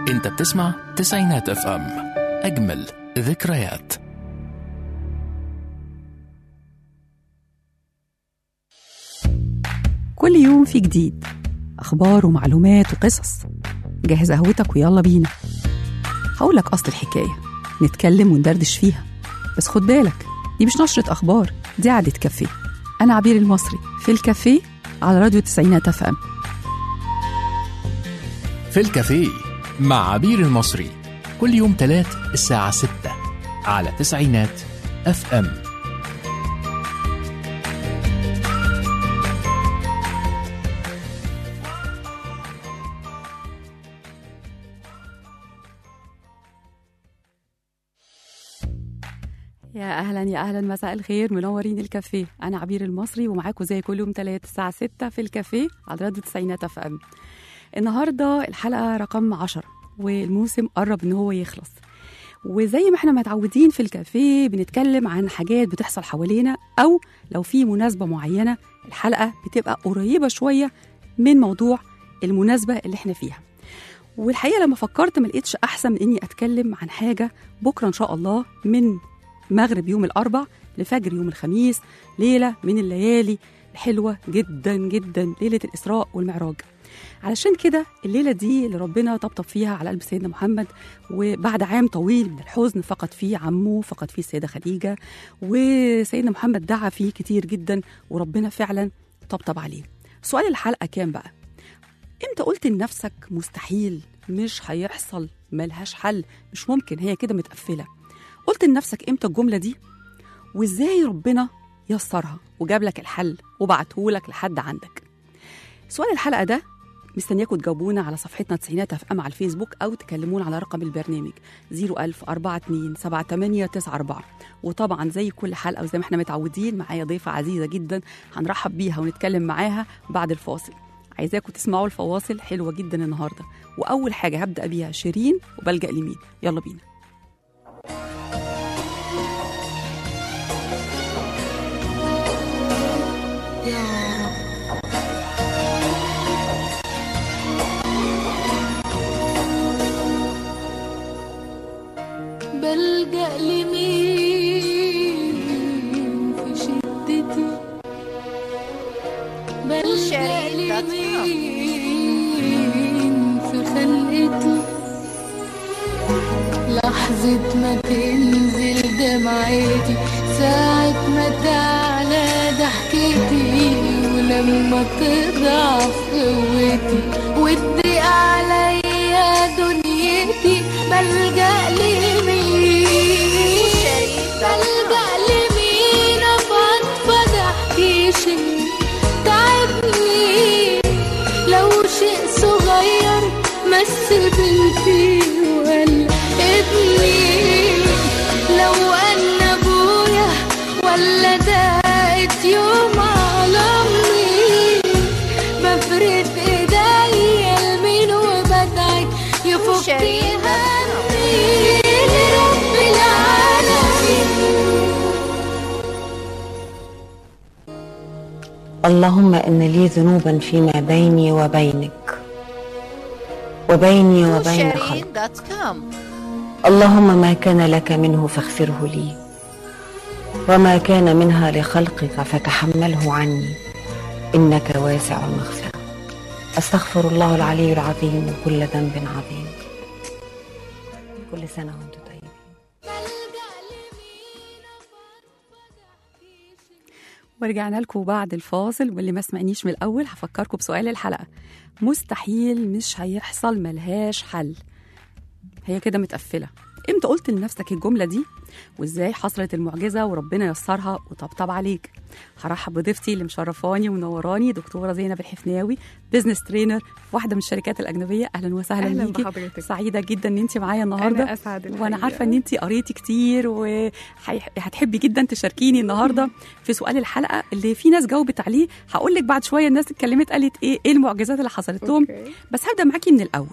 انت بتسمع تسعينات اف ام اجمل ذكريات كل يوم في جديد أخبار ومعلومات وقصص جهز قهوتك ويلا بينا هقولك أصل الحكاية نتكلم وندردش فيها بس خد بالك دي مش نشرة أخبار دي قعدة كافيه أنا عبير المصري في الكافيه على راديو تسعينات اف ام في الكافيه مع عبير المصري كل يوم تلات الساعة 6 على تسعينات اف ام يا اهلا يا اهلا مساء الخير منورين الكافيه انا عبير المصري ومعاكم زي كل يوم تلات الساعه 6 في الكافيه على راديو تسعينات اف ام النهارده الحلقه رقم 10 والموسم قرب ان هو يخلص وزي ما احنا متعودين في الكافيه بنتكلم عن حاجات بتحصل حوالينا او لو في مناسبه معينه الحلقه بتبقى قريبه شويه من موضوع المناسبه اللي احنا فيها والحقيقه لما فكرت ما لقيتش احسن من اني اتكلم عن حاجه بكره ان شاء الله من مغرب يوم الاربع لفجر يوم الخميس ليله من الليالي الحلوه جدا جدا ليله الاسراء والمعراج علشان كده الليله دي اللي ربنا طبطب فيها على قلب سيدنا محمد وبعد عام طويل من الحزن فقد فيه عمه فقد فيه السيده خديجه وسيدنا محمد دعا فيه كتير جدا وربنا فعلا طبطب عليه سؤال الحلقه كام بقى امتى قلت لنفسك مستحيل مش هيحصل ملهاش حل مش ممكن هي كده متقفله قلت لنفسك امتى الجمله دي وازاي ربنا يسرها وجاب لك الحل وبعتهولك لحد عندك سؤال الحلقه ده مستنياكم تجاوبونا على صفحتنا تسعينات اف ام على الفيسبوك او تكلمونا على رقم البرنامج 01000 42 7894 وطبعا زي كل حلقه وزي ما احنا متعودين معايا ضيفه عزيزه جدا هنرحب بيها ونتكلم معاها بعد الفاصل عايزاكم تسمعوا الفواصل حلوه جدا النهارده واول حاجه هبدا بيها شيرين وبلجا لمين يلا بينا بلجأ لمين في شدتي بلجأ لمين في خلقتي لحظة ما تنزل دمعتي ساعة ما تعلى ضحكتي ولما تضعف قوتي وتضيق عليا دنيتي بلجأ لمين بلجأ لمين أفضفض أحكيش اللي تعبني لو شيء صغير مس بنتي ولا ابني لو أن أبويا ولا دقت يوم على أمي بفرد ايديا لمين وبدعي يفك همي لرب العالمين اللهم إن لي ذنوبا فيما بيني وبينك وبيني وبين خلقك اللهم ما كان لك منه فاغفره لي وما كان منها لخلقك فتحمله عني إنك واسع المغفرة أستغفر الله العلي العظيم من كل ذنب عظيم كل سنة وأنتم طيبين ورجعنا لكم بعد الفاصل واللي ما سمعنيش من الاول هفكركم بسؤال الحلقه مستحيل مش هيحصل ملهاش حل هي كده متقفله امتى قلت لنفسك الجمله دي وازاي حصلت المعجزه وربنا يسرها وطبطب عليك هرحب بضيفتي اللي مشرفاني ومنوراني دكتوره زينب الحفناوي بزنس ترينر في واحده من الشركات الاجنبيه اهلا وسهلا أهلاً بيكي بحضرتك. سعيده جدا ان انت معايا النهارده أنا أسعد وانا الحقيقة. عارفه ان انت قريتي كتير وهتحبي جدا تشاركيني النهارده في سؤال الحلقه اللي في ناس جاوبت عليه هقول لك بعد شويه الناس اتكلمت قالت ايه ايه المعجزات اللي حصلت لهم أوكي. بس هبدا معاكي من الاول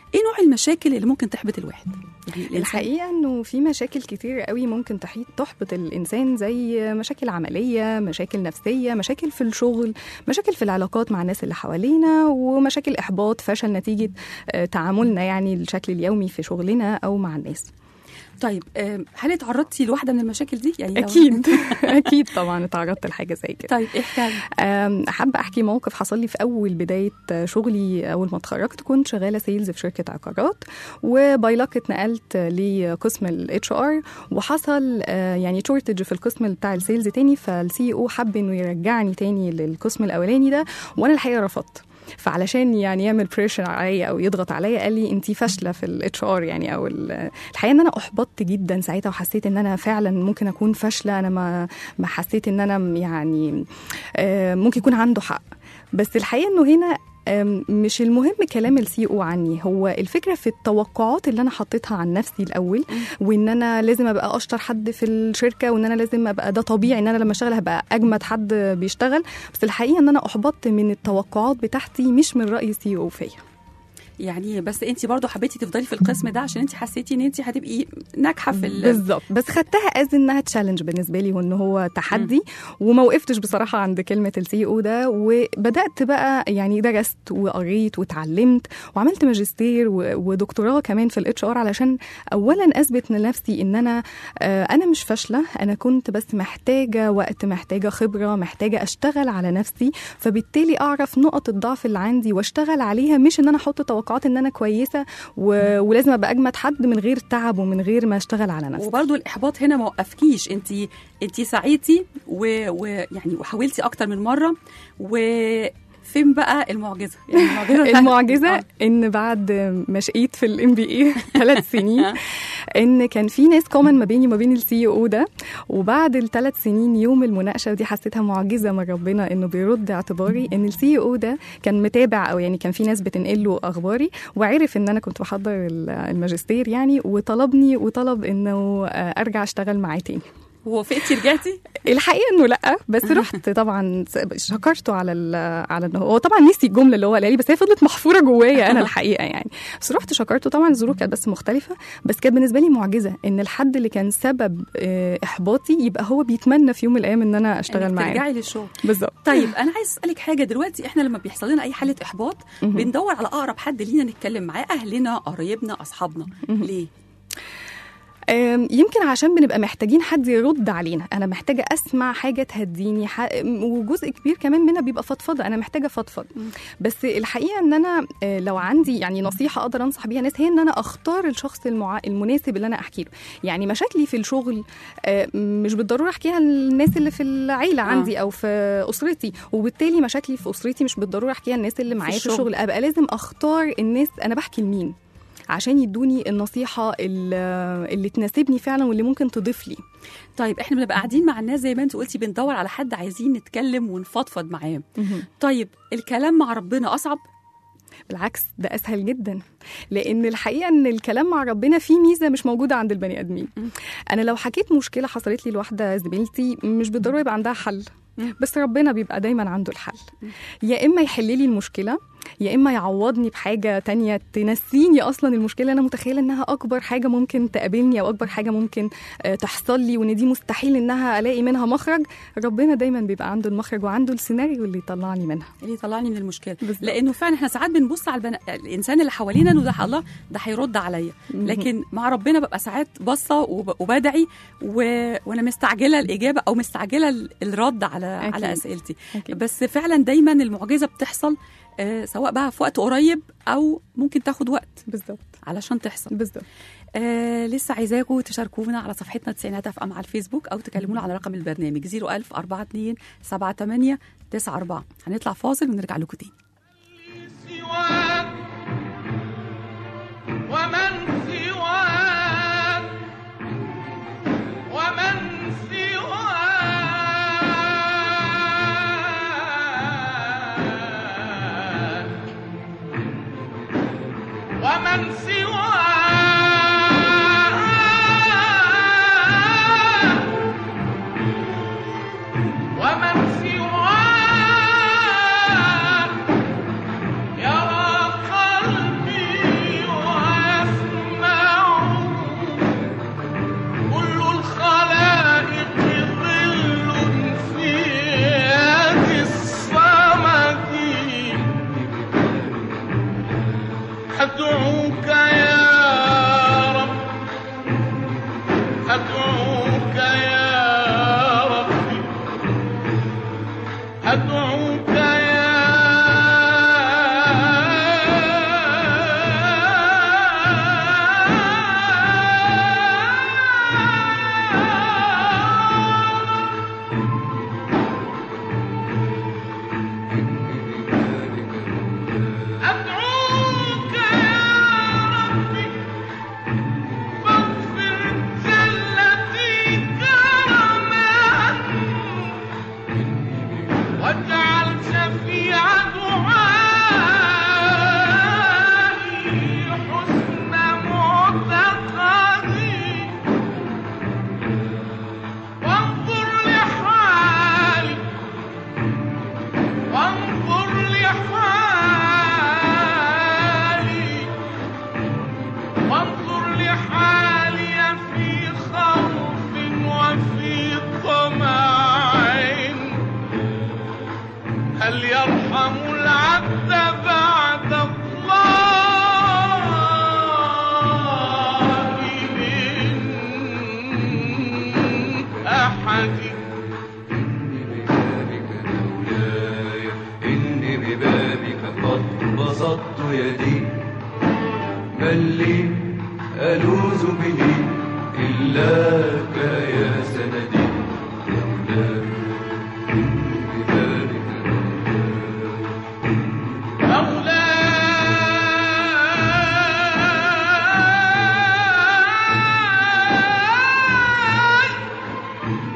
ايه نوع المشاكل اللي ممكن تحبط الواحد يعني الإنسان- الحقيقه انه في مشاكل كتير قوي ممكن تحيط تحبط الانسان زي مشاكل عمليه مشاكل نفسيه مشاكل في الشغل مشاكل في العلاقات مع الناس اللي حوالينا ومشاكل احباط فشل نتيجه آه، تعاملنا يعني الشكل اليومي في شغلنا او مع الناس طيب آم، هل اتعرضتي لواحده من المشاكل دي يعني لو- اكيد اكيد طبعا اتعرضت لحاجه زي كده طيب ايه حكايه أم، حابة أحكي موقف حصل لي في أول بداية شغلي أول ما اتخرجت كنت شغالة سيلز في شركة عقارات وبايلك اتنقلت لقسم الاتش ار وحصل آه، يعني شورتج في القسم بتاع السيلز تاني فالسي او حب إنه يرجعني تاني للقسم الأولاني ده وأنا الحقيقة رفضت فعلشان يعني يعمل بريشر عليا او يضغط عليا قال لي انت فاشله في الاتش ار يعني او ال- الحقيقه ان انا احبطت جدا ساعتها وحسيت ان انا فعلا ممكن اكون فاشله انا ما ما حسيت ان انا يعني آه، ممكن يكون عنده حق بس الحقيقه انه هنا آم، مش المهم كلام السي او عني هو الفكره في التوقعات اللي انا حطيتها عن نفسي الاول وان انا لازم ابقى اشطر حد في الشركه وان انا لازم ابقى ده طبيعي ان انا لما اشتغل هبقى اجمد حد بيشتغل بس الحقيقه ان انا احبطت من التوقعات بتاعتي مش من راي السي او فيا يعني بس انت برضو حبيتي تفضلي في القسم ده عشان انت حسيتي ان انت هتبقي ناجحه في ال... بالظبط بس خدتها از انها تشالنج بالنسبه لي وان هو تحدي وما وقفتش بصراحه عند كلمه السي او ده وبدات بقى يعني درست وقريت واتعلمت وعملت ماجستير و- ودكتوراه كمان في الاتش ار علشان اولا اثبت لنفسي ان انا آه، انا مش فاشله انا كنت بس محتاجه وقت محتاجه خبره محتاجه اشتغل على نفسي فبالتالي اعرف نقط الضعف اللي عندي واشتغل عليها مش ان انا احط توقعات ان انا كويسه و... ولازم ابقى اجمد حد من غير تعب ومن غير ما اشتغل على نفسي وبرضو الاحباط هنا ما وقفكيش انت انت سعيتي ويعني و... يعني وحاولتي اكتر من مره وفين بقى المعجزه يعني المعجزه المعجزه آه. ان بعد ما شقيت في الام بي اي ثلاث سنين ان كان في ناس كومن ما بيني وما بين السي او ده وبعد الثلاث سنين يوم المناقشه ودي حسيتها معجزه من ربنا انه بيرد اعتباري ان السي او ده كان متابع او يعني كان في ناس بتنقل له اخباري وعرف ان انا كنت بحضر ال- الماجستير يعني وطلبني وطلب انه آه، ارجع اشتغل معاه تاني ووافقتي رجعتي الحقيقه انه لا بس رحت طبعا شكرته على ال- على انه هو طبعا نسي الجمله اللي هو قالها لي بس هي فضلت محفوره جوايا انا الحقيقه يعني بس رحت شكرته طبعا الظروف كانت بس مختلفه بس كانت بالنسبه لي معجزه ان الحد اللي كان سبب آه، احباطي يبقى هو بيتمنى في يوم من الايام ان انا اشتغل انك معاه ترجعي للشغل بالظبط طيب انا عايز اسالك حاجه دلوقتي احنا لما بيحصل لنا اي حاله احباط بندور على اقرب حد لينا نتكلم معاه اهلنا قرايبنا اصحابنا ليه آم، يمكن عشان بنبقى محتاجين حد يرد علينا انا محتاجه اسمع حاجه تهديني ح... وجزء كبير كمان منها بيبقى فضفضه انا محتاجه فضفض بس الحقيقه ان انا آه، لو عندي يعني نصيحه اقدر انصح بيها ناس هي ان انا اختار الشخص المع... المناسب اللي انا احكي له يعني مشاكلي في الشغل آه، مش بالضروره احكيها للناس اللي في العيله عندي او في اسرتي وبالتالي مشاكلي في اسرتي مش بالضروره احكيها للناس اللي معايا في الشغل. الشغل ابقى لازم اختار الناس انا بحكي لمين عشان يدوني النصيحة اللي, اللي تناسبني فعلا واللي ممكن تضيف لي طيب احنا بنبقى قاعدين مع الناس زي ما انت قلتي بندور على حد عايزين نتكلم ونفضفض معاه طيب الكلام مع ربنا اصعب بالعكس ده أسهل جدا لأن الحقيقة إن الكلام مع ربنا فيه ميزة مش موجودة عند البني آدمين أنا لو حكيت مشكلة حصلت لي لواحدة زميلتي مش بالضرورة يبقى عندها حل بس ربنا بيبقى دايما عنده الحل يا إما يحل لي المشكلة يا اما يعوضني بحاجه تانية تنسيني اصلا المشكله اللي انا متخيله انها اكبر حاجه ممكن تقابلني او اكبر حاجه ممكن آه، تحصل لي وان دي مستحيل انها الاقي منها مخرج ربنا دايما بيبقى عنده المخرج وعنده السيناريو اللي يطلعني منها اللي يطلعني من المشكله بالظبط. لانه فعلا احنا ساعات بنبص على البنا... الانسان اللي حوالينا انه ده الله ده هيرد عليا لكن مع ربنا ببقى ساعات باصه وب... وبدعي و... وانا مستعجله الاجابه او مستعجله ال- الرد على أكيد. على اسئلتي أكيد. بس فعلا دايما المعجزه بتحصل آه سواء بقى في وقت قريب او ممكن تاخد وقت بالظبط علشان تحصل بالظبط آه لسه عايزاكم تشاركونا على صفحتنا تسعينات اف ام على الفيسبوك او تكلمونا على رقم البرنامج 01000 42 78 94 هنطلع فاصل ونرجع لكم تاني سواك ومن سواك ومن سواك ومن سواك ومن سواك يرحم العبد بعد الله من أحد إني ببابك مولاي إني ببابك قد بسطت يدي من لي ألوذ به إلاك يا سندي مولاي إني ببابك مولاي مولاي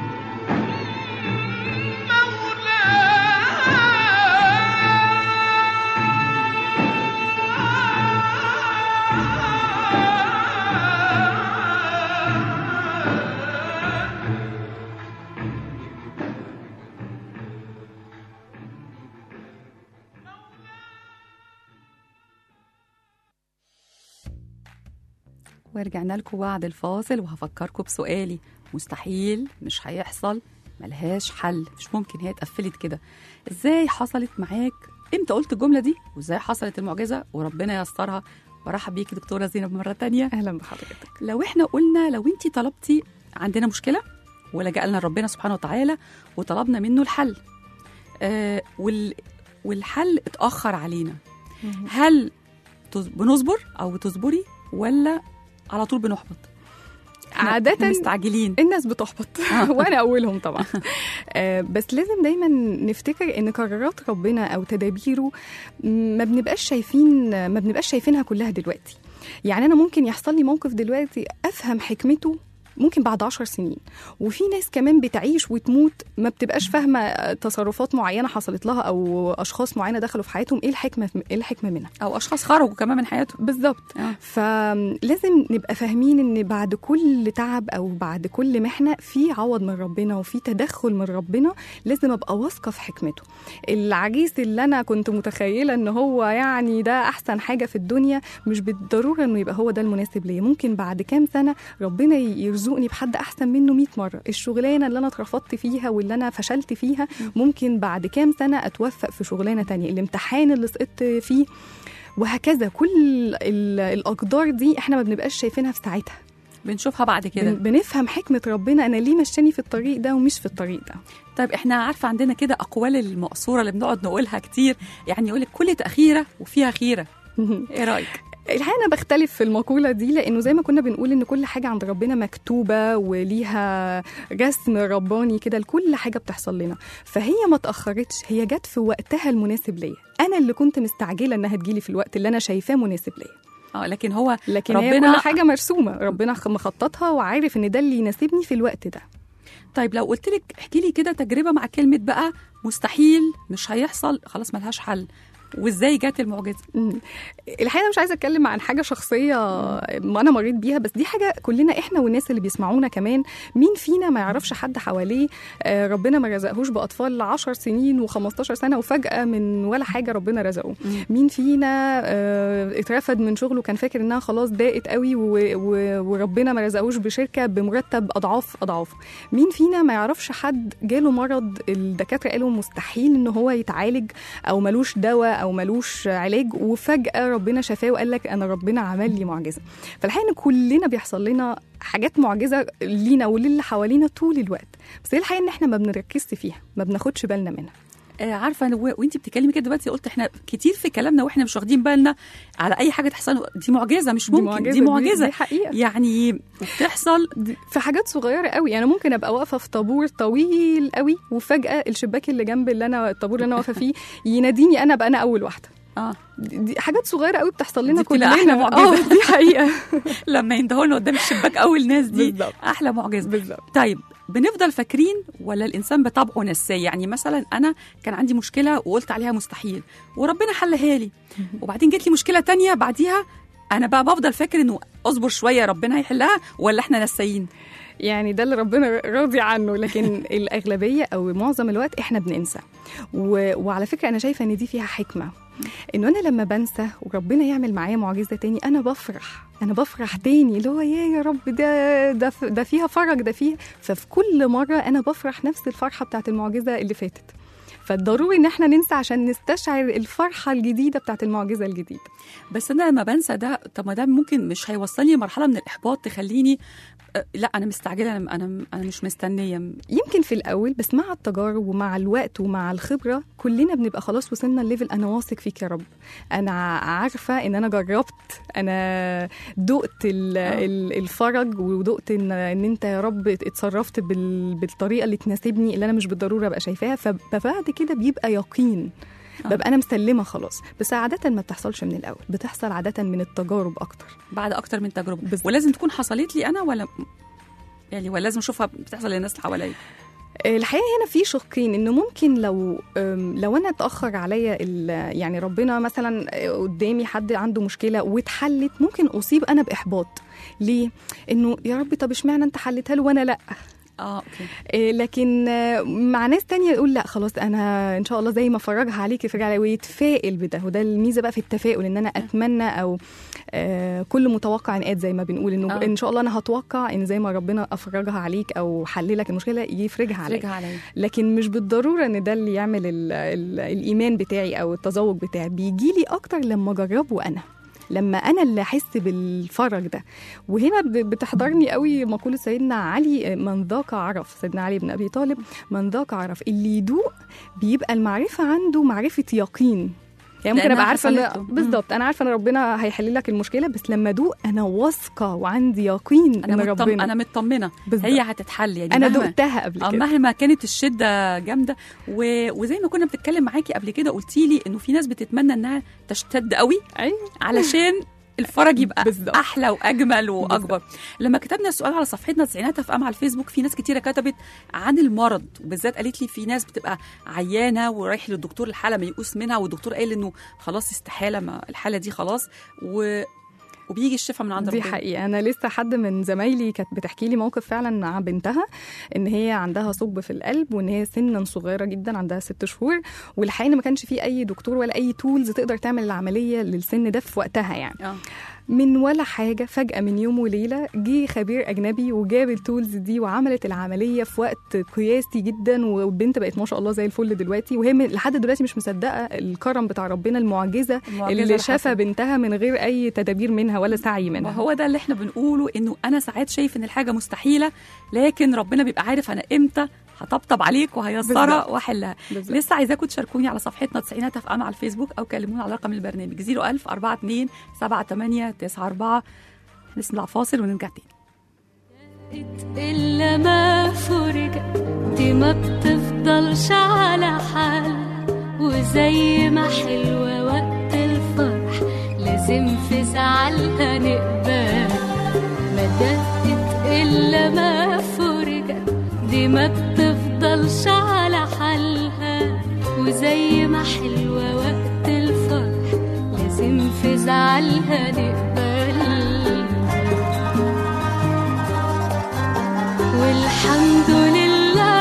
ورجعنا لكم بعد الفاصل وهفكركم بسؤالي مستحيل مش هيحصل ملهاش حل مش ممكن هي اتقفلت كده ازاي حصلت معاك امتى قلت الجمله دي وازاي حصلت المعجزه وربنا ييسرها برحب بيكي دكتوره زينب مره تانية اهلا بحضرتك لو احنا قلنا لو انت طلبتي عندنا مشكله ولجأ لنا ربنا سبحانه وتعالى وطلبنا منه الحل آه وال والحل اتأخر علينا هل تز- بنصبر او بتصبري ولا على طول بنحبط إحنا- عادة إحنا مستعجلين الناس بتحبط وانا اولهم طبعا آه، بس لازم دايما نفتكر ان قرارات ربنا او تدابيره ما بنبقاش شايفين ما بنبقاش شايفينها كلها دلوقتي يعني انا ممكن يحصل لي موقف دلوقتي افهم حكمته ممكن بعد عشر سنين وفي ناس كمان بتعيش وتموت ما بتبقاش فاهمه تصرفات معينه حصلت لها او اشخاص معينه دخلوا في حياتهم ايه الحكمه ايه الحكمه منها او اشخاص خرجوا كمان من حياتهم بالظبط آه. فلازم نبقى فاهمين ان بعد كل تعب او بعد كل محنه في عوض من ربنا وفي تدخل من ربنا لازم ابقى واثقه في حكمته العجيز اللي انا كنت متخيله ان هو يعني ده احسن حاجه في الدنيا مش بالضروره انه يبقى هو ده المناسب ليا ممكن بعد كام سنه ربنا يرزقني بحد احسن منه 100 مره الشغلانه اللي انا اترفضت فيها واللي انا فشلت فيها ممكن بعد كام سنه اتوفق في شغلانه تانية الامتحان اللي سقطت فيه وهكذا كل ال- الاقدار دي احنا ما بنبقاش شايفينها في ساعتها بنشوفها بعد بن- كده بنفهم حكمه ربنا انا ليه مشاني في الطريق ده ومش في الطريق ده طيب احنا عارفه عندنا كده اقوال المقصوره اللي بنقعد نقولها كتير يعني يقول لك كل تاخيره وفيها خيره ايه رايك الحقيقه انا بختلف في المقوله دي لانه زي ما كنا بنقول ان كل حاجه عند ربنا مكتوبه وليها رسم رباني كده لكل حاجه بتحصل لنا فهي ما اتاخرتش هي جت في وقتها المناسب ليا انا اللي كنت مستعجله انها تجيلي في الوقت اللي انا شايفاه مناسب ليا اه لكن هو لكن ربنا هي ربنا- كل حاجه مرسومه ربنا خ- مخططها وعارف ان ده اللي يناسبني في الوقت ده طيب لو قلت لك احكي لي كده تجربه مع كلمه بقى مستحيل مش هيحصل خلاص ملهاش حل وازاي جت المعجزه مم. الحقيقه أنا مش عايزه اتكلم عن حاجه شخصيه ما انا مريت بيها بس دي حاجه كلنا احنا والناس اللي بيسمعونا كمان مين فينا ما يعرفش حد حواليه آه، ربنا ما رزقهوش باطفال 10 سنين و15 سنه وفجاه من ولا حاجه ربنا رزقه مين فينا آه، اترفد من شغله كان فاكر انها خلاص ضاقت قوي و- و- وربنا ما رزقهوش بشركه بمرتب اضعاف اضعاف مين فينا ما يعرفش حد جاله مرض الدكاتره قالوا مستحيل ان هو يتعالج او ملوش دواء او ملوش علاج وفجاه ربنا شفاه وقال لك انا ربنا عمل لي معجزه فالحقيقه ان كلنا بيحصل لنا حاجات معجزه لينا وللي حوالينا طول الوقت بس هي الحقيقه ان احنا ما بنركزش فيها ما بناخدش بالنا منها آه عارفه أنا و- وانت بتتكلمي كده دلوقتي قلت احنا كتير في كلامنا واحنا مش واخدين بالنا على اي حاجه تحصل دي معجزه مش ممكن دي معجزه دي حقيقه يعني بتحصل دي- في حاجات صغيره قوي انا ممكن ابقى واقفه في طابور طويل قوي وفجاه الشباك اللي جنب اللي انا الطابور اللي انا واقفه فيه يناديني انا ابقى انا اول واحده اه دي دي حاجات صغيره قوي بتحصل لنا دي بتبقى كلنا أحلى معجزة. اه دي حقيقه لما يندهولنا قدام الشباك اول ناس دي بالظبط. احلى معجزه بالظبط طيب بنفضل فاكرين ولا الانسان بطبعه نساي يعني مثلا انا كان عندي مشكله وقلت عليها مستحيل وربنا حلها لي وبعدين جت لي مشكله تانية بعديها انا بقى بفضل فاكر انه اصبر شويه ربنا هيحلها ولا احنا نسايين يعني ده اللي ربنا راضي عنه لكن الاغلبيه او معظم الوقت احنا بننسى و... وعلى فكره انا شايفه ان دي فيها حكمه انه انا لما بنسى وربنا يعمل معايا معجزه تاني انا بفرح انا بفرح تاني اللي هو يا يا رب ده ده ف- ده فيها فرج ده فيها ففي كل مره انا بفرح نفس الفرحه بتاعت المعجزه اللي فاتت فالضروري ان احنا ننسى عشان نستشعر الفرحه الجديده بتاعت المعجزه الجديده بس انا لما بنسى ده طب ما ده ممكن مش هيوصلني لمرحله من الاحباط تخليني أه، لا انا مستعجله انا انا انا مش مستنيه يمكن في الاول بس مع التجارب ومع الوقت ومع الخبره كلنا بنبقى خلاص وصلنا الليفل انا واثق فيك يا رب انا عارفه ان انا جربت انا دقت ال- آه. ال- الفرج ودقت ان ان انت يا رب اتصرفت بال- بالطريقه اللي تناسبني اللي انا مش بالضروره ابقى شايفاها فبعد كده بيبقى يقين آه. ببقى انا مسلمه خلاص بس عاده ما بتحصلش من الاول بتحصل عاده من التجارب اكتر بعد اكتر من تجربه بالظبط. ولازم تكون حصلت لي انا ولا يعني ولا لازم اشوفها بتحصل للناس اللي حواليا الحقيقه هنا في شقين انه ممكن لو أم، لو انا اتاخر عليا ال- يعني ربنا مثلا قدامي حد عنده مشكله واتحلت ممكن اصيب انا باحباط ليه انه يا رب طب اشمعنى انت حلتها له وانا لا اه اوكي إيه، لكن آه، مع ناس تانية يقول لا خلاص انا ان شاء الله زي ما فرجها عليك يفرج عليا ويتفائل بده وده الميزه بقى في التفاؤل ان انا اتمنى او آه كل متوقع ان زي ما بنقول انه آه. ان شاء الله انا هتوقع ان زي ما ربنا افرجها عليك او حللك المشكله يفرجها عليك رجع عليا لكن مش بالضروره ان ده اللي يعمل ال ال الايمان بتاعي او التذوق بتاعي بيجي لي اكتر لما اجربه انا لما انا اللي احس بالفرج ده وهنا ب- بتحضرني قوي مقوله سيدنا علي من ذاق عرف سيدنا علي بن ابي طالب من ذاق عرف اللي يدوق بيبقى المعرفه عنده معرفه يقين يعني ممكن لأنها ابقى عارفه حصلت إن- له. بالظبط انا عارفه ان ربنا هيحل لك المشكله بس لما ادوق انا واثقه وعندي يقين انا ان مطم... ربنا انا مطمنه بالظبط. هي هتتحل يعني انا مهما- دقتها قبل اه كده مهما كانت الشده جامده و... وزي ما كنا بنتكلم معاكي قبل كده قلتي لي انه في ناس بتتمنى انها تشتد قوي ايوه علشان الفرج يبقى بالظبط. احلى واجمل واكبر لما كتبنا السؤال على صفحتنا تسعينات في ام على الفيسبوك في ناس كتيره كتبت عن المرض وبالذات قالت لي في ناس بتبقى عيانه ورايح للدكتور الحاله ميؤوس منها والدكتور قال انه خلاص استحاله ما الحاله دي خلاص و... وبيجي الشفاء من عند دي ربنا حقيقة أنا لسه حد من زمايلي كانت بتحكي لي موقف فعلا مع بنتها إن هي عندها ثقب في القلب وإن هي سنا صغيرة جدا عندها ست شهور والحقيقة إن ما كانش في أي دكتور ولا أي تولز تقدر تعمل العملية للسن ده في وقتها يعني اه من ولا حاجة فجأة من يوم وليلة جه خبير أجنبي وجاب التولز دي وعملت العملية في وقت قياسي جدا والبنت بقت ما شاء الله زي الفل دلوقتي وهي من- لحد دلوقتي مش مصدقة الكرم بتاع ربنا المعجزة, المعجزة اللي اللي شافها حصلت. بنتها من غير أي تدابير منها ولا سعي منها وهو ده اللي احنا بنقوله انه انا ساعات شايف ان الحاجه مستحيله لكن ربنا بيبقى عارف انا امتى هطبطب عليك وهيسرها بالظبط. واحلها بالظبط. لسه عايزاكم تشاركوني على صفحتنا تسعينات اف ام على الفيسبوك او كلمونا على رقم البرنامج 01000 42 78 94 نسمع فاصل ونرجع تاني إلا ما فرجت دي ما بتفضلش على حال وزي ما حلوة وقت الفرح لازم في زعلها نقبل ما دقت إلا ما فرجت دي ما بتفضلش على حالها وزي ما حلوة وقت الفرح لازم في زعلها نقبل والحمد لله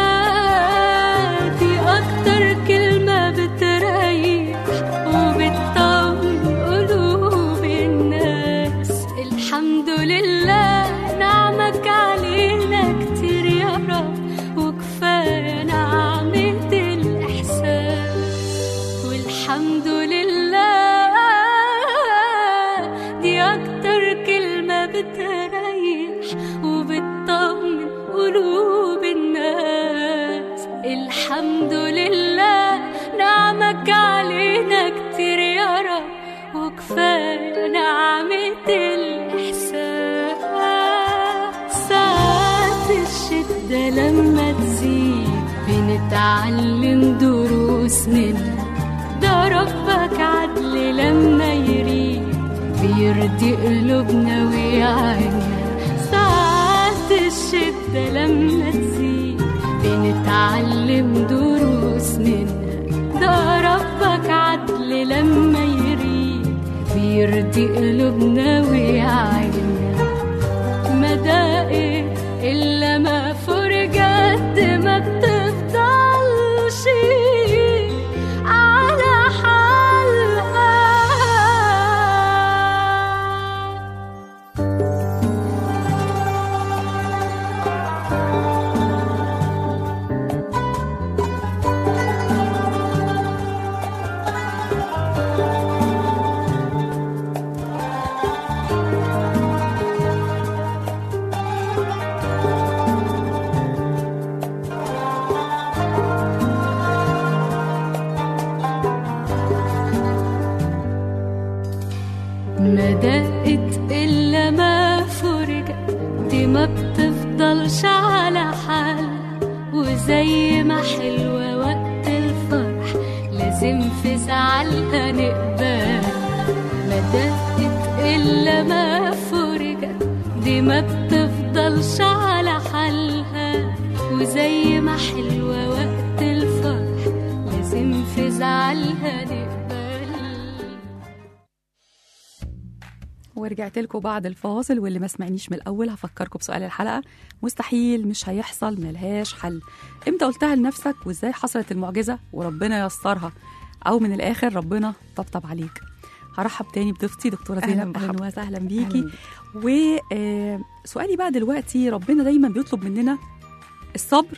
دي أكتر كلمة بتريح وبتطمن قلوب الناس الحمد لله نعمك علينا كتير يا رب وكفاية نعمة الإحساس والحمد لله دي أكتر كلمة بتريح وبتطمن قلوب الناس الحمد لله نعمك علينا كتير يا رب وكفاية نعمة الإحساس ساعات الشدة لما تزيد بنتعلم دروس منها ده ربك عدل لما يريد بيرضي قلوبنا ويعينا ساعات الشدة لما تزيد بنتعلم دروس منها ده ربك عدل لما يريد بيرضي قلوبنا ويعينا ما دقت إلا ما فرجت ما بتفضلش على حلقة ما دقت إلا ما فرجت دي ما بتفضلش على حال وزي ما حلوة وقت الفرح لازم في زعلها نقبل ما دقت إلا ما فرجت دي ما بتفضلش على حالها وزي ما حلوة وقت الفرح لازم في زعلها نقبل ورجعت لكم بعد الفاصل واللي ما سمعنيش من الاول هفكركم بسؤال الحلقه مستحيل مش هيحصل ملهاش حل امتى قلتها لنفسك وازاي حصلت المعجزه وربنا يسرها او من الاخر ربنا طبطب عليك هرحب تاني بضيفتي دكتوره أهلاً زينب اهلا بحضرتك. وسهلا أهلاً بيكي بيك. وسؤالي بقى دلوقتي ربنا دايما بيطلب مننا الصبر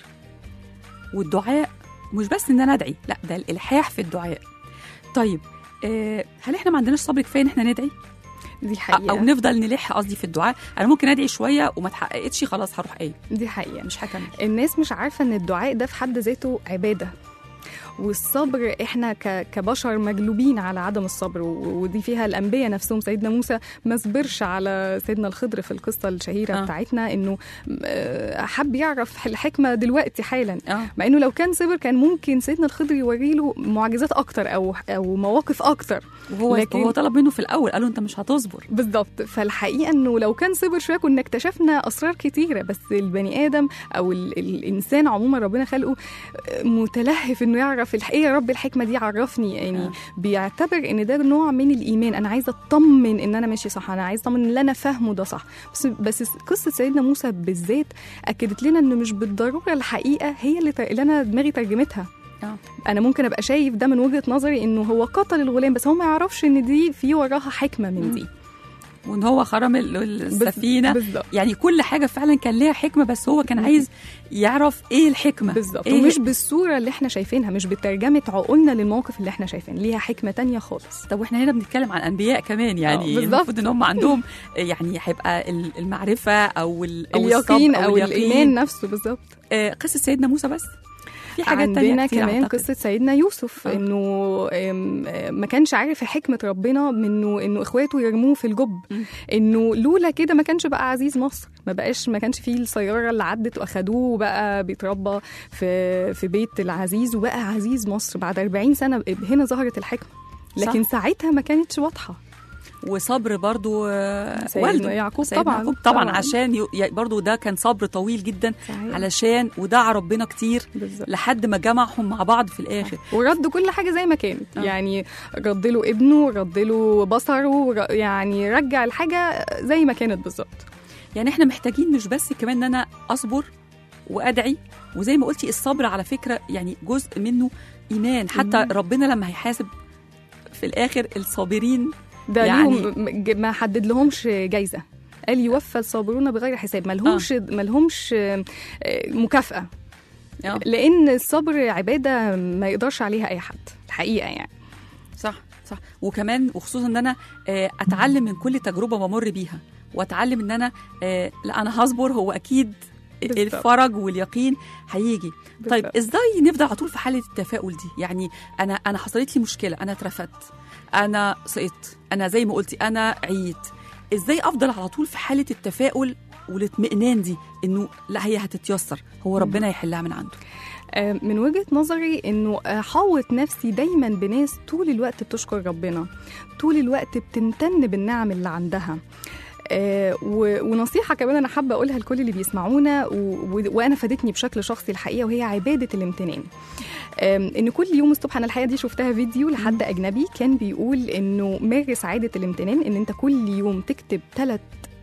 والدعاء مش بس ان انا ادعي لا ده الالحاح في الدعاء طيب آه، هل احنا ما عندناش صبر كفايه ان احنا ندعي دي حقيقة او نفضل نلح قصدي في الدعاء انا ممكن ادعي شويه وما اتحققتش خلاص هروح ايه دي حقيقة مش هكمل الناس مش عارفة ان الدعاء ده في حد ذاته عبادة والصبر احنا ك- كبشر مجلوبين على عدم الصبر و- ودي فيها الانبياء نفسهم سيدنا موسى ما صبرش على سيدنا الخضر في القصه الشهيره آه. آه. بتاعتنا انه آه، حب يعرف الحكمه دلوقتي حالا اه مع انه لو كان صبر كان ممكن سيدنا الخضر يوري له معجزات اكتر او او مواقف اكتر وهو لكن- هو طلب منه في الاول قال له انت مش هتصبر بالظبط فالحقيقه انه لو كان صبر شويه كنا اكتشفنا اسرار كتيره بس البني ادم او ال الانسان عموما ربنا خلقه متلهف انه يعرف الح- ايه يا رب الحكمه دي عرفني يعني آه. آه. بيعتبر ان ده نوع من الايمان انا عايزه اطمن ان انا ماشي صح انا عايزه اطمن ان اللي انا فاهمه ده صح بس بس قصه سيدنا موسى بالذات اكدت لنا ان مش بالضروره الحقيقه هي اللي, ت- اللي انا دماغي ترجمتها اه انا ممكن ابقى شايف ده من وجهه نظري انه هو قتل الغلام بس هو ما يعرفش ان دي في وراها حكمه من دي وان هو خرم ال- السفينه بالظبط يعني كل حاجه فعلا كان ليها حكمه بس هو كان عايز يعرف ايه الحكمه بالظبط إيه ومش بالصوره اللي احنا شايفينها مش بترجمه عقولنا للموقف اللي احنا شايفينه ليها حكمه تانية خالص طب واحنا هنا بنتكلم عن انبياء كمان يعني آه، بالظبط. المفروض ان هم عندهم يعني هيبقى ال- المعرفه او ال- او اليقين الصبر او اليقين. الايمان نفسه بالظبط آه، قصه سيدنا موسى بس في حاجات تانية عندنا كتير كمان أعتقد. قصه سيدنا يوسف آه. انه آم، آه، ما كانش عارف حكمه ربنا منه انه اخواته يرموه في الجب مم. انه لولا كده ما كانش بقى عزيز مصر ما بقاش ما كانش فيه السياره اللي عدت واخدوه وبقى بيتربى في في بيت العزيز وبقى عزيز مصر بعد 40 سنه هنا ظهرت الحكمه لكن صح. ساعتها ما كانتش واضحه وصبر برضو آه، سيدنا والده يعقوب سيدنا طبعاً، يعقوب طبعا, طبعاً. عشان ي- ي- برضو ده كان صبر طويل جدا صحيح. علشان ودعا ربنا كتير بالظبط لحد ما جمعهم مع بعض في الاخر ورد كل حاجه زي ما كانت آه. يعني رد له ابنه رد له بصره ر- يعني رجع الحاجه زي ما كانت بالظبط يعني احنا محتاجين مش بس كمان ان انا اصبر وادعي وزي ما قلتي الصبر على فكره يعني جزء منه ايمان حتى إيمان. ربنا لما هيحاسب في الاخر الصابرين ده يعني- يعني ليهم ج- ما حدد لهمش جايزه قال يوفى الصابرون بغير حساب ما لهمش ما لهمش آه، مكافاه آه. لان الصبر عباده ما يقدرش عليها اي حد الحقيقه يعني صح صح وكمان وخصوصا ان انا آه، اتعلم من كل تجربه بمر بيها واتعلم ان انا آه، لا انا هصبر هو اكيد بالظبط. الفرج واليقين هيجي طيب بالظبط. ازاي نفضل على طول في حاله التفاؤل دي يعني انا انا حصلت لي مشكله انا اترفدت انا سقطت انا زي ما قلتي انا عييت ازاي افضل على طول في حاله التفاؤل والاطمئنان دي انه لا هي هتتيسر هو ربنا يحلها من عنده آه، من وجهة نظري انه احاوط نفسي دايما بناس طول الوقت بتشكر ربنا طول الوقت بتمتن بالنعم اللي عندها آه و- ونصيحة كمان أنا حابة أقولها لكل اللي بيسمعونا و... و... وأنا فادتني بشكل شخصي الحقيقة وهي عبادة الامتنان آم، إن كل يوم الصبح أنا الحقيقة دي شفتها فيديو لحد أجنبي كان بيقول إنه مارس عادة الامتنان إن أنت كل يوم تكتب ثلاث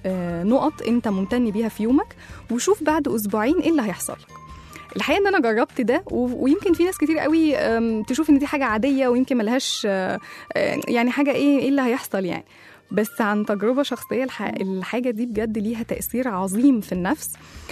نقط أنت ممتن بيها في يومك وشوف بعد أسبوعين إيه اللي هيحصل لك الحقيقه ان انا جربت ده و- ويمكن في ناس كتير قوي أم، تشوف ان دي حاجه عاديه ويمكن ملهاش آه، آه، يعني حاجه ايه ايه اللي هيحصل يعني بس عن تجربة شخصية الح... الحاجة دي بجد ليها تأثير عظيم في النفس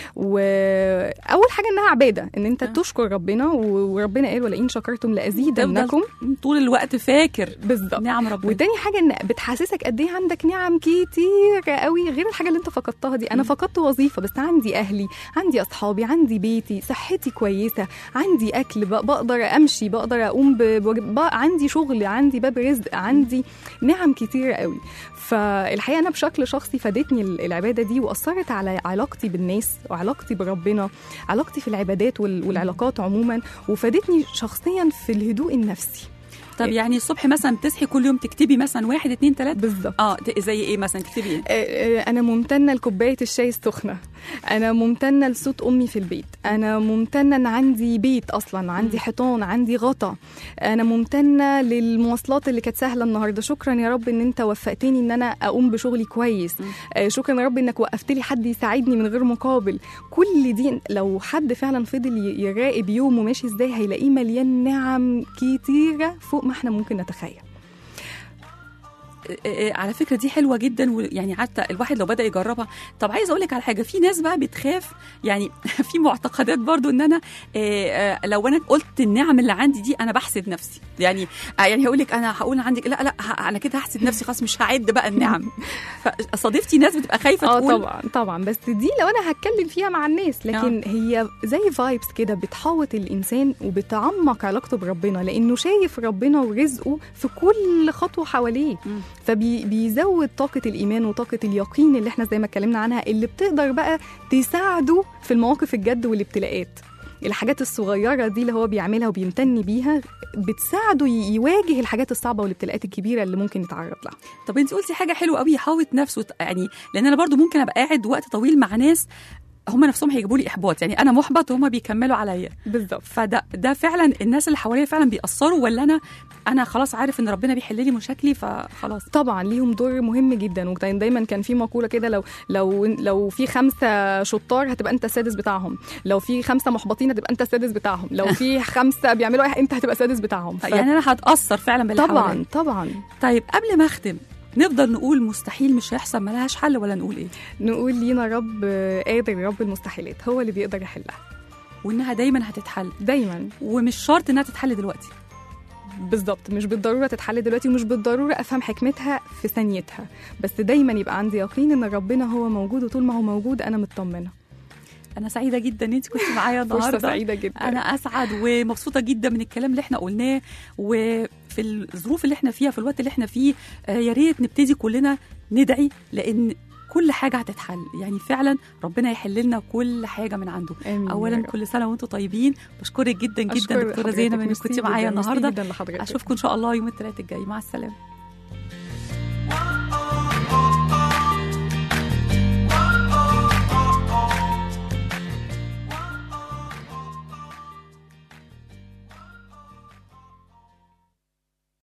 وأول حاجة إنها عبادة إن أنت آه. تشكر ربنا و- وربنا قال ولئن شكرتم لأزيدنكم طول الوقت فاكر بالظبط نعم ربنا وتاني حاجة ان بتحسسك قد ايه عندك نعم كتير قوي غير الحاجة اللي انت فقدتها دي انا مم. فقدت وظيفة بس عندي اهلي عندي اصحابي عندي بيتي صحتي كويسة عندي اكل ب- بقدر امشي بقدر اقوم ب... بواجب- ب... عندي شغل عندي باب رزق عندي نعم كتير قوي فالحقيقه انا بشكل شخصي فادتني ال- العباده دي واثرت على علاقتي بالناس وعلاقتي بربنا علاقتي في العبادات وال- والعلاقات عموما وفادتني شخصيا في الهدوء النفسي طب يعني الصبح مثلا بتصحي كل يوم تكتبي مثلا واحد اتنين تلاته بالظبط اه ت- زي ايه مثلا تكتبي ايه آه، آه، انا ممتنه لكوبايه الشاي السخنه انا ممتنه لصوت امي في البيت انا ممتنه ان عندي بيت اصلا عندي حيطان عندي غطا انا ممتنه للمواصلات اللي كانت سهله النهارده شكرا يا رب ان انت وفقتني ان انا اقوم بشغلي كويس آه، شكرا يا رب انك وقفت لي حد يساعدني من غير مقابل كل دي لو حد فعلا فضل ي- يراقب يومه ماشي ازاي هيلاقيه مليان نعم كتيره فوق ما احنا ممكن نتخيل آه، آه، على فكره دي حلوه جدا ويعني حتى الواحد لو بدا يجربها طب عايزه اقول لك على حاجه في ناس بقى بتخاف يعني في معتقدات برضو ان انا آه، آه، لو انا قلت النعم اللي عندي دي انا بحسد نفسي يعني آه، يعني هقول لك انا هقول عندك لا لا ه- انا كده هحسد نفسي خلاص مش هعد بقى النعم فصادفتي ناس بتبقى خايفه اه تقول طبعا طبعا بس دي لو انا هتكلم فيها مع الناس لكن هي زي فايبس كده بتحوط الانسان وبتعمق علاقته بربنا لانه شايف ربنا ورزقه في كل خطوه حواليه مم. فبيزود طاقه الايمان وطاقه اليقين اللي احنا زي ما اتكلمنا عنها اللي بتقدر بقى تساعده في المواقف الجد والابتلاءات الحاجات الصغيره دي اللي هو بيعملها وبيمتن بيها بتساعده ي- يواجه الحاجات الصعبه والابتلاءات الكبيره اللي ممكن يتعرض لها طب انت قلتي حاجه حلوه قوي يحاوط نفسه يعني لان انا برضو ممكن ابقى قاعد وقت طويل مع ناس هم نفسهم هيجيبوا لي احباط يعني انا محبط وهم بيكملوا عليا بالظبط فده ده فعلا الناس اللي حواليا فعلا بيأثروا ولا انا انا خلاص عارف ان ربنا بيحل لي مشاكلي فخلاص طبعا ليهم دور مهم جدا وكان دايما كان في مقوله كده لو لو لو في خمسه شطار هتبقى انت السادس بتاعهم لو في خمسه محبطين هتبقى انت السادس بتاعهم لو في خمسه بيعملوا ايه انت هتبقى السادس بتاعهم ف... يعني انا هتأثر فعلا باللي طبعا حواليا. طبعا طيب قبل ما اختم نفضل نقول مستحيل مش هيحصل ملهاش حل ولا نقول ايه نقول لينا رب قادر رب المستحيلات هو اللي بيقدر يحلها وانها دايما هتتحل دايما ومش شرط انها تتحل دلوقتي بالظبط مش بالضروره تتحل دلوقتي ومش بالضروره افهم حكمتها في ثانيتها بس دايما يبقى عندي يقين ان ربنا هو موجود وطول ما هو موجود انا مطمنه انا سعيده جدا ان انت كنت معايا فرصه النهارده سعيده جدا انا اسعد ومبسوطه جدا من الكلام اللي احنا قلناه وفي الظروف اللي احنا فيها في الوقت اللي احنا فيه آه، يا ريت نبتدي كلنا ندعي لان كل حاجه هتتحل يعني فعلا ربنا يحل لنا كل حاجه من عنده آمين يا اولا رب. كل سنه وانتم طيبين بشكرك جدا جدا أشكر دكتوره حضرتك. زينب انك ميرسي كنت جداً، معايا ميرسي النهارده جدا لحضرتك اشوفكم ان شاء الله يوم الثلاث الجاي مع السلامه